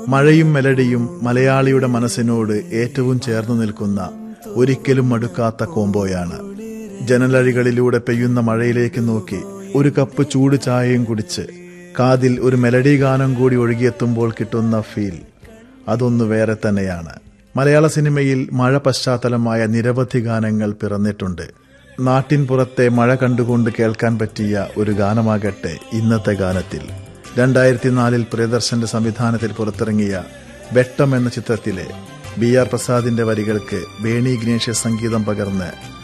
മഴയും മെലഡിയും മലയാളിയുടെ മനസ്സിനോട് ഏറ്റവും ചേർന്നു നിൽക്കുന്ന ഒരിക്കലും മടുക്കാത്ത കോംബോയാണ് ജനലഴികളിലൂടെ പെയ്യുന്ന മഴയിലേക്ക് നോക്കി ഒരു കപ്പ് ചൂട് ചായയും കുടിച്ച് കാതിൽ ഒരു മെലഡി ഗാനം കൂടി ഒഴുകിയെത്തുമ്പോൾ കിട്ടുന്ന ഫീൽ അതൊന്നു വേറെ തന്നെയാണ് മലയാള സിനിമയിൽ മഴ പശ്ചാത്തലമായ നിരവധി ഗാനങ്ങൾ പിറന്നിട്ടുണ്ട് നാട്ടിൻ പുറത്തെ മഴ കണ്ടുകൊണ്ട് കേൾക്കാൻ പറ്റിയ ഒരു ഗാനമാകട്ടെ ഇന്നത്തെ ഗാനത്തിൽ രണ്ടായിരത്തി നാലിൽ പ്രിയദർശന്റെ സംവിധാനത്തിൽ പുറത്തിറങ്ങിയ വെട്ടം എന്ന ചിത്രത്തിലെ ബി ആർ പ്രസാദിന്റെ വരികൾക്ക് വേണി ഗ്നേഷ്യ സംഗീതം പകർന്ന്